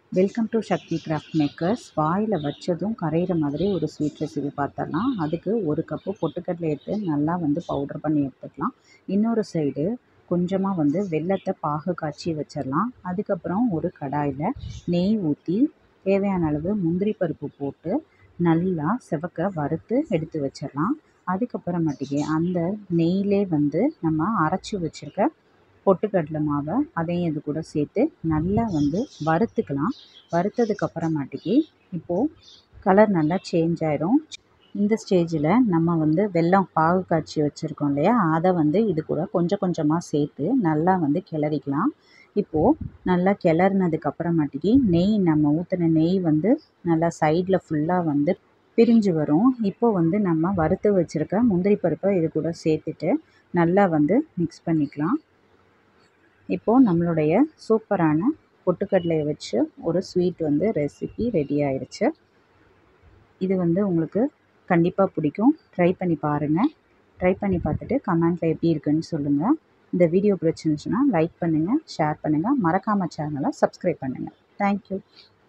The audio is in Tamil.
welcome to Sakthi craft makers வாயில் வச்சதும் கரையிற மாதிரி ஒரு ஸ்வீட் ரெசிபி பார்த்தரலாம் அதுக்கு ஒரு கப்பு பொட்டுக்கடலை எடுத்து நல்லா வந்து பவுடர் பண்ணி எடுத்துக்கலாம் இன்னொரு சைடு கொஞ்சமாக வந்து வெல்லத்தை பாகு காய்ச்சி வச்சிடலாம் அதுக்கப்புறம் ஒரு கடாயில் நெய் ஊற்றி தேவையான அளவு முந்திரி பருப்பு போட்டு நல்லா செவக்க வறுத்து எடுத்து வச்சிடலாம் அதுக்கப்புறமேட்டுக்கு அந்த நெய்யிலே வந்து நம்ம அரைச்சி வச்சுருக்க பொட்டுக்கடலை மாவை அதையும் இது கூட சேர்த்து நல்லா வந்து வறுத்துக்கலாம் வறுத்ததுக்கு அப்புறமாட்டிக்கு இப்போது கலர் நல்லா சேஞ்ச் ஆயிரும் இந்த ஸ்டேஜில் நம்ம வந்து வெல்லம் பாகு காய்ச்சி வச்சுருக்கோம் இல்லையா அதை வந்து இது கூட கொஞ்சம் கொஞ்சமாக சேர்த்து நல்லா வந்து கிளறிக்கலாம் இப்போது நல்லா கிளறினதுக்கு அப்புறமாட்டிக்கு நெய் நம்ம ஊற்றின நெய் வந்து நல்லா சைடில் ஃபுல்லாக வந்து பிரிஞ்சு வரும் இப்போது வந்து நம்ம வறுத்து வச்சுருக்க முந்திரி பருப்பை இது கூட சேர்த்துட்டு நல்லா வந்து மிக்ஸ் பண்ணிக்கலாம் இப்போது நம்மளுடைய சூப்பரான பொட்டுக்கடலையை வச்சு ஒரு ஸ்வீட் வந்து ரெசிபி ரெடி ஆயிடுச்சு இது வந்து உங்களுக்கு கண்டிப்பாக பிடிக்கும் ட்ரை பண்ணி பாருங்கள் ட்ரை பண்ணி பார்த்துட்டு கமெண்ட்டில் எப்படி இருக்குன்னு சொல்லுங்கள் இந்த வீடியோ பிடிச்சிருந்துச்சுன்னா லைக் பண்ணுங்கள் ஷேர் பண்ணுங்கள் மறக்காமல் சேனலை சப்ஸ்கிரைப் பண்ணுங்கள் தேங்க்யூ